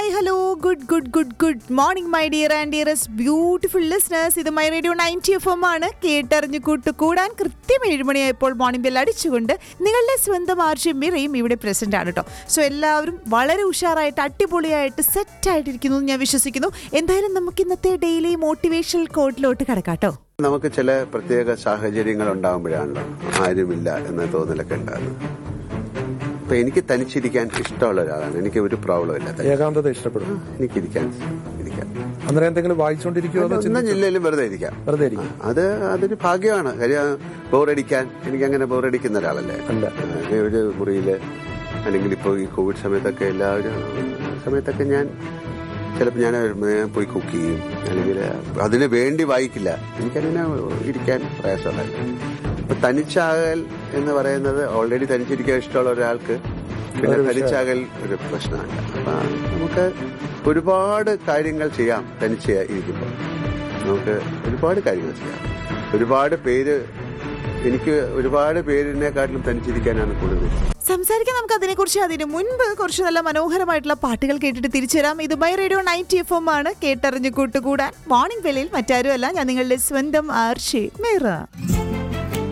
Hi hello good good good good morning my dear and dearest beautiful listeners ഇത് my radio ninety F M ആണ് കേട്ടറിഞ്ഞു കൂട്ടുകൂടാൻ കൃത്യം ഏഴുമണിയായപ്പോൾ morning bell അടിച്ചുകൊണ്ട് നിങ്ങളുടെ സ്വന്തം ആർഷ്യം മിറയും ഇവിടെ പ്രസന്റ് ആണ് കേട്ടോ സോ എല്ലാവരും വളരെ ഉഷാറായിട്ട് അടിപൊളിയായിട്ട് സെറ്റ് ആയിട്ടിരിക്കുന്നു എന്ന് ഞാൻ വിശ്വസിക്കുന്നു എന്തായാലും നമുക്ക് ഇന്നത്തെ ഡെയിലി മോട്ടിവേഷണൽ കോഡിലോട്ട് കിടക്കാട്ടോ നമുക്ക് ചില പ്രത്യേക സാഹചര്യങ്ങൾ ഉണ്ടാകുമ്പോഴാണല്ലോ ആരുമില്ല എന്ന തോന്നലൊക്കെ ഉണ്ടാകുന്നത് അപ്പൊ എനിക്ക് തനിച്ചിരിക്കാൻ ഇഷ്ടമുള്ള ഒരാളാണ് എനിക്ക് ഒരു പ്രോബ്ലം ഇല്ല തനിച്ച്. ഏകാന്തത ഇഷ്ടപ്പെടും എനിക്ക് ഇരിക്കാൻ ഇരിക്കാം അന്നേരം എന്തെങ്കിലും വായിച്ചുകൊണ്ടിരിക്കുമോ അതോ ഒന്നും ചിന്തി- ജില്ലയിലും വെറുതെ ഇരിക്കാം വെറുതെ ഇരിക്കും അത് അതൊരു ഭാഗ്യമാണ് കാര്യം ബോറടിക്കാൻ എനിക്ക് അങ്ങനെ ബോറടിക്കുന്ന ഒരാളല്ലേ അല്ല ആ, ഒരു മുറിയില് അല്ലെങ്കിൽ ഇപ്പോൾ ഈ കോവിഡ് സമയത്തൊക്കെ എല്ലാവരും സമയത്തൊക്കെ ഞാൻ ചിലപ്പോൾ ഞാൻ ഞാൻ പോയി കുക്ക് ചെയ്യും അല്ലെങ്കിൽ അതിന് വേണ്ടി വായിക്കില്ല എനിക്കങ്ങനെ ഇരിക്കാൻ പ്രയാസമുണ്ടായിരുന്നു അപ്പൊ തനിച്ചാകൽ എന്ന് പറയുന്നത് ഓൾറെഡി തനിച്ചിരിക്കാൻ ഇഷ്ടമുള്ള ഒരാൾക്ക് പിന്നെ തനിച്ചാകൽ ഒരു പ്രശ്നമല്ല അപ്പൊ നമുക്ക് ഒരുപാട് കാര്യങ്ങൾ ചെയ്യാം തനിച്ച് ഇരിക്കുമ്പോൾ നമുക്ക് ഒരുപാട് കാര്യങ്ങൾ ചെയ്യാം ഒരുപാട് പേര് എനിക്ക് ഒരുപാട് പേരിനെക്കാട്ടിലും തനിച്ചിരിക്കാനാണ് കൂടുതൽ ഇഷ്ടം. സംസാരിക്കാൻ നമുക്ക് അതിനെക്കുറിച്ച് അതിന് മുൻപ് കുറച്ച് നല്ല മനോഹരമായിട്ടുള്ള പാട്ടുകൾ കേട്ടിട്ട് തിരിച്ചു വരാം ഇത് by radio ninety F M ആണ് കേട്ടറിഞ്ഞു കൂട്ടുകൂടാൻ മോർണിംഗ് വെളിയിൽ മറ്റാരുമല്ല ഞാൻ നിങ്ങളുടെ സ്വന്തം ആർഷി മേറ